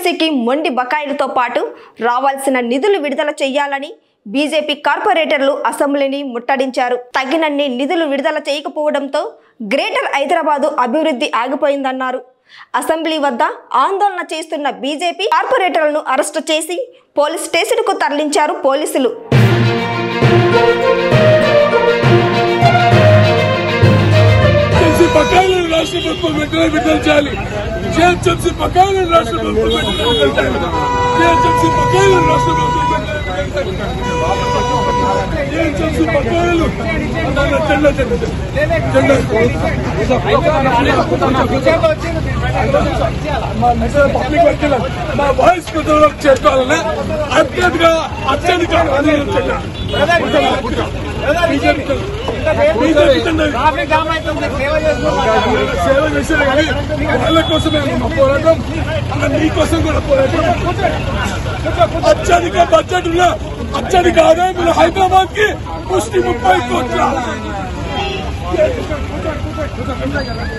జీహెచ్ఎంసీకి మొండి బకాయిలతో పాటు రావాల్సిన నిధులు విడుదల చేయాలని బీజేపీ కార్పొరేటర్లు అసెంబ్లీని ముట్టడించారు తగినన్ని నిధులు విడుదల చేయకపోవడంతో గ్రేటర్ హైదరాబాదు అభివృద్ధి ఆగిపోయిందన్నారు అసెంబ్లీ వద్ద ఆందోళన చేస్తున్న బీజేపీ కార్పొరేటర్లను అరెస్టు చేసి పోలీస్ స్టేషన్కు తరలించారు పోలీసులు చేసి బకాయిలను రాష్ట్ర ప్రభుత్వం వెంటనే విడుదల చేయాలి జిహెచ్ఎంసీ బకాయిలను రాష్ట్ర ప్రభుత్వం వెంటనే విడుదల చేయాలి జిహెచ్ఎంసీ బకాయిలను రాష్ట్ర ప్రభుత్వం వెంటనే విడుదల చేయాలి జిహెచ్ఎంసీ బకాయిలు అన్న జెండా జెండా జెండా పబ్లిక్ వ్యక్తులు మా వాయిస్ ప్రజలకు చేర్చాలని అత్యధిక అత్యధిక ఆందోళన చేయాలి బీజేపీ బీజేపీ జెండా సేవ చేశారు కానీ వాళ్ళ కోసమే మా పోరాటం అలా మీకోసం కూడా పోరాటం అత్యధిక బడ్జెట్ ఉన్న అత్యధిక ఆదాయం ఉన్న హైదరాబాద్ కి పుష్టి ముప్పై కోట్ల